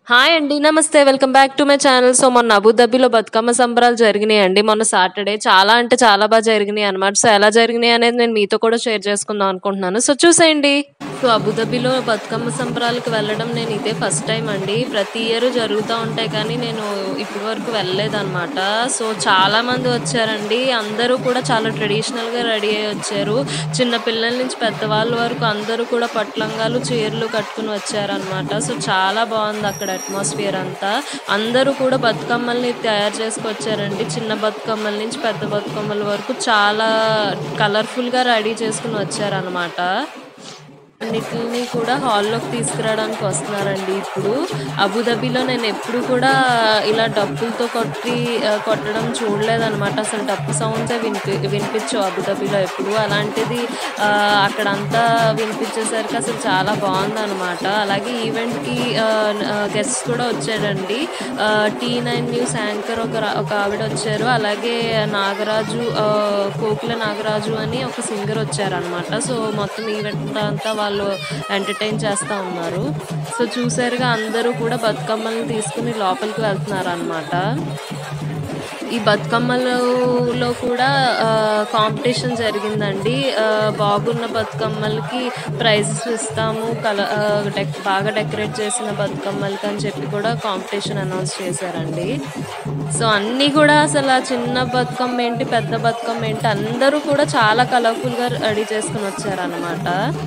hi అండి నమస్తే welcome back to my channel so మొన్న అబుదాబిలో బతుకమ్మ సంబరాలు జరిగినాయి అండి మొన్న సాటర్డే చాలా అంటే చాలా బాగా జరిగినాయి అనమాట సో ఎలా జరిగినాయి అనేది నేను మీతో కూడా షేర్ చేసుకుందాం అనుకుంటున్నాను సో చూసేయండి సో అబుదాబిలో బతుకమ్మ సంబరాలకు వెళ్ళడం నేను ఇదే ఫస్ట్ టైం అండి ప్రతి ఇయర్ జరుగుతూ ఉంటాయి కానీ నేను ఇప్పటి వరకు వెళ్ళలేదన్నమాట సో చాలా మంది వచ్చారండి అందరూ కూడా చాలా ట్రెడిషనల్ గా రెడీ అయ్యి వచ్చారు చిన్న పిల్లల నుంచి పెద్దవాళ్ళ వరకు అందరూ కూడా పట్లంగాలు చీరలు కట్టుకుని వచ్చారనమాట సో చాలా బాగుంది అక్కడ అట్మాస్ఫియర్ అంతా అందరూ కూడా బతుకమ్మల్ని తయారు చేసుకొచ్చారండి చిన్న బతుకమ్మల నుంచి పెద్ద బతుకమ్మల వరకు చాలా కలర్ఫుల్ గా రెడీ చేసుకుని వచ్చారనమాట అన్నిటిని కూడా హాల్లోకి తీసుకురావడానికి వస్తున్నారండి ఇప్పుడు అబుదాబిలో నేను ఎప్పుడు కూడా ఇలా డబ్బులతో కొట్టి ఆ, కొట్టడం చూడలేదన్నమాట అసలు డబ్బు సౌండ్సే వినిపి వినిపించవు అబుదాబిలో ఎప్పుడు అలాంటిది ఆ, అక్కడంతా వినిపించేసరికి అసలు చాలా బాగుందన్నమాట అలాగే ఈవెంట్కి గెస్ట్స్ కూడా వచ్చాడండి టీ నైన్ న్యూస్ యాంకర్ ఒక రా- ఒక ఆవిడ వచ్చారు అలాగే నాగరాజు ఆ, కోకిల నాగరాజు అని ఒక సింగర్ వచ్చారనమాట సో మొత్తం ఈవెంట్ అంతా వాళ్ళు ఎంటర్టైన్ చేస్తూ ఉన్నారు సో చూసారుగా అందరూ కూడా బతుకమ్మల్ని తీసుకుని లోపలికి వెళ్తున్నారు అనమాట ఈ బతుకమ్మలలో కూడా కాంపిటీషన్ జరిగిందండి ఆ, బాగున్న బతుకమ్మలకి ప్రైజెస్ ఇస్తాము కల ఆ, డెక్ బాగా డెకరేట్ చేసిన బతుకమ్మలకి అని చెప్పి కూడా కాంపిటీషన్ అనౌన్స్ చేశారండి సో అన్నీ కూడా అసలు ఆ చిన్న బతుకమ్మ ఏంటి పెద్ద బతుకమ్మ ఏంటి అందరూ కూడా చాలా కలర్ఫుల్గా రెడీ చేసుకుని వచ్చారనమాట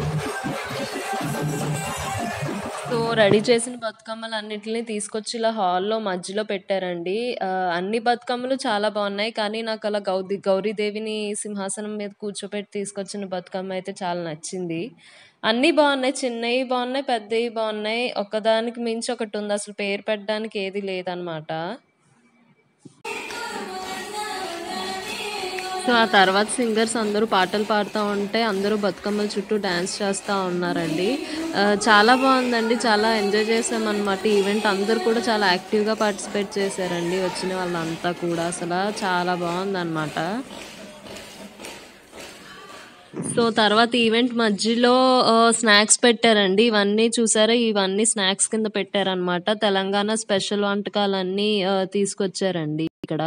సో రెడీ చేసిన బతుకమ్మలు అన్నిటిని తీసుకొచ్చి ఇలా హాల్లో మధ్యలో పెట్టారండి ఆ, అన్ని బతుకమ్మలు చాలా బాగున్నాయి కానీ నాకు అలా గౌరీ గౌరీదేవిని సింహాసనం మీద కూర్చోపెట్టి తీసుకొచ్చిన బతుకమ్మ అయితే చాలా నచ్చింది అన్నీ బాగున్నాయి చిన్నవి బాగున్నాయి పెద్దవి బాగున్నాయి ఒకదానికి మించి ఒకటి ఉంది అసలు పేరు పెట్టడానికి ఏది లేదనమాట సో ఆ తర్వాత సింగర్స్ అందరూ పాటలు పాడుతూ ఉంటే అందరూ బతుకమ్మల చుట్టూ డ్యాన్స్ చేస్తూ ఉన్నారండి ఆ, చాలా బాగుందండి చాలా ఎంజాయ్ చేసామన్నమాట ఈవెంట్ అందరూ కూడా చాలా యాక్టివ్గా పార్టిసిపేట్ చేశారండి వచ్చిన వాళ్ళంతా కూడా అసలు చాలా బాగుందన్నమాట సో తర్వాత ఈవెంట్ మధ్యలో స్నాక్స్ పెట్టారండి ఇవన్నీ చూసారా ఇవన్నీ స్నాక్స్ కింద పెట్టారనమాట తెలంగాణ స్పెషల్ వంటకాలన్నీ ఆ, తీసుకొచ్చారండి ఇక్కడ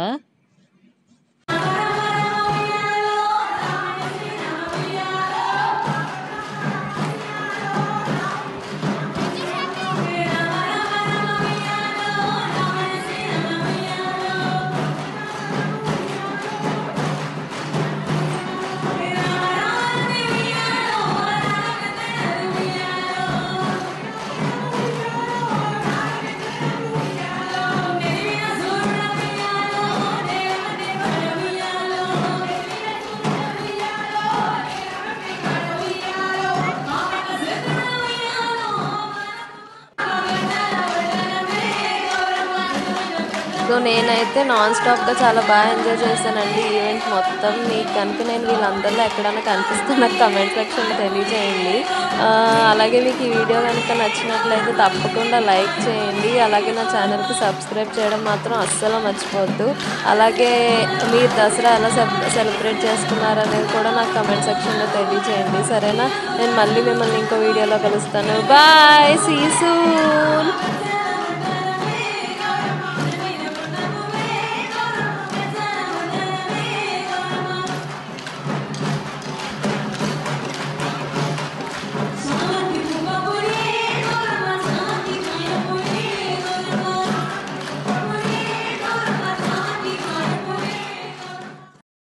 సో నేనైతే నాన్ స్టాప్గా చాలా బాగా ఎంజాయ్ చేశానండి ఈవెంట్ మొత్తం మీకు కనుక నేను వీళ్ళందరిలో ఎక్కడైనా కనిపిస్తే నాకు కమెంట్ సెక్షన్లో తెలియజేయండి ఆ, అలాగే మీకు ఈ వీడియో కనుక నచ్చినట్లయితే తప్పకుండా లైక్ చేయండి అలాగే నా ఛానల్కి సబ్స్క్రైబ్ చేయడం మాత్రం అస్సలు మర్చిపోవద్దు అలాగే మీరు దసరా ఎలా సెలబ్రేట్ చేసుకున్నారు అనేది కూడా నాకు కమెంట్ సెక్షన్లో తెలియజేయండి సరేనా నేను మళ్ళీ మిమ్మల్ని ఇంకో వీడియోలో కలుస్తాను బాయ్ సీ సూన్